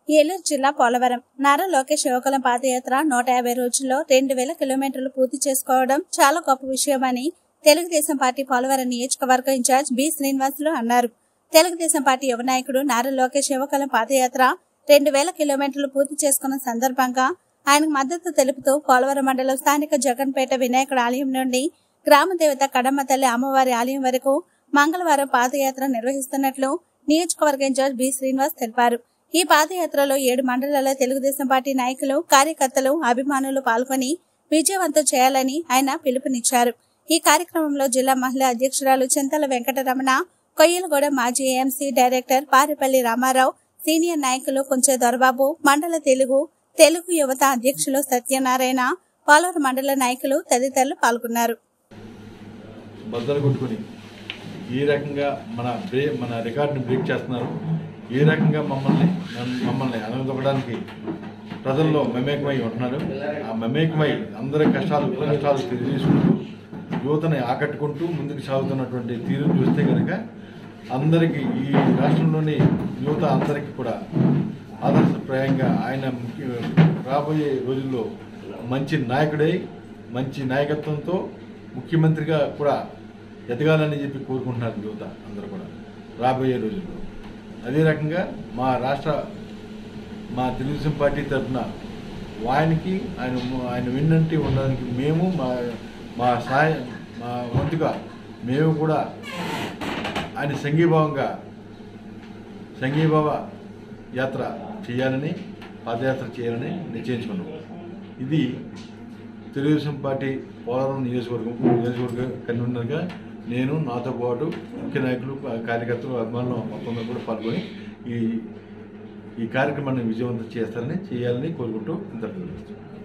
ఏలూరు జిల్లా పోలవరం నారా లోకేష్ యువకుల పాదయాత్ర నూట యాభై రోజుల్లో రెండు వేల కిలోమీటర్లు పూర్తి చేసుకోవడం చాలా గొప్ప విషయమని తెలుగుదేశం పార్టీ పోలవరం నియోజకవర్గ ఇన్ఛార్జ్ బి శ్రీనివాసులు అన్నారు తెలుగుదేశం పార్టీ యువ నాయకుడు నారా లోకేష్ యువకుల పాదయాత్ర రెండు వేల కిలోమీటర్లు పూర్తి చేసుకున్న సందర్భంగా ఆయనకు మద్దతు తెలుపుతూ పోలవరం మండలం స్థానిక జగన్పేట వినాయకుడు ఆలయం నుండి గ్రామ దేవత కడమ్మ తల్లి అమ్మవారి ఆలయం వరకు మంగళవారం పాదయాత్ర నిర్వహిస్తున్నట్లు నియోజకవర్గ ఇన్ఛార్జ్ బి శ్రీనివాస్ తెలిపారు ఈ పాదయాత్రలో ఏడు మండలాల తెలుగుదేశం పార్టీ నాయకులు కార్యకర్తలు అభిమానులు పాల్గొని విజయవంతం చేయాలని ఆయన పిలుపునిచ్చారు ఈ కార్యక్రమంలో జిల్లా మహిళా అధ్యక్షురాలు చింతల వెంకటరమణ కొయ్యలగూడ మాజీ AMC director Paripalli Ramarao senior నాయకులు కొంచె దొరబాబు మండల తెలుగు తెలుగు యువత అధ్యక్షులు సత్యనారాయణ పోలవరం మండల నాయకులు తదితరులు పాల్గొన్నారు బద్దలు కొట్టుకొని ఈ రకంగా మన బ్రే మన రికార్డుని బ్రేక్ చేస్తున్నారు ఈ రకంగా మమ్మల్ని నన్ను- మమ్మల్ని అనగదొక్కడానికి ప్రజల్లో మమేకమై ఉంటున్నారు ఆ మమేకమై అందరి కష్టాలు కష్టాలు తెలియజేసుకుంటూ యువతని ఆకట్టుకుంటూ ముందుకు సాగుతున్నటువంటి తీరును చూస్తే కనుక అందరికీ ఈ రాష్ట్రంలోని యువత అందరికీ కూడా ఆదర్శప్రాయంగా ఆయన ముఖ్య- రాబోయే రోజుల్లో మంచి నాయకుడై మంచి నాయకత్వంతో ముఖ్యమంత్రిగా కూడా ఎదగాలని చెప్పి కోరుకుంటున్నారు యువత అందరూ కూడా రాబోయే రోజుల్లో అదే రకంగా మా రాష్ట్ర మా తెలుగుదేశం పార్టీ తరఫున ఆయనకి ఆయన ఆయన వెన్నంటి ఉండడానికి మేము మా మా సహాయ మా వంతుగా మేము కూడా ఆయన సంఘీభావంగా సంఘీభావ యాత్ర చేయాలని పాదయాత్ర చేయాలని నిశ్చయించుకున్నాం ఇది తెలుగుదేశం పార్టీ పోలవరం నియోజకవర్గం నియోజకవర్గ కన్వీనర్గా నేను నాతో పాటు ముఖ్య నాయకులు కార్యకర్తలు అభిమానులు మొత్తంగా కూడా పాల్గొని ఈ ఈ కార్యక్రమాన్ని విజయవంతం చేస్తారని చేయాలని కోరుకుంటూ ఇంతకు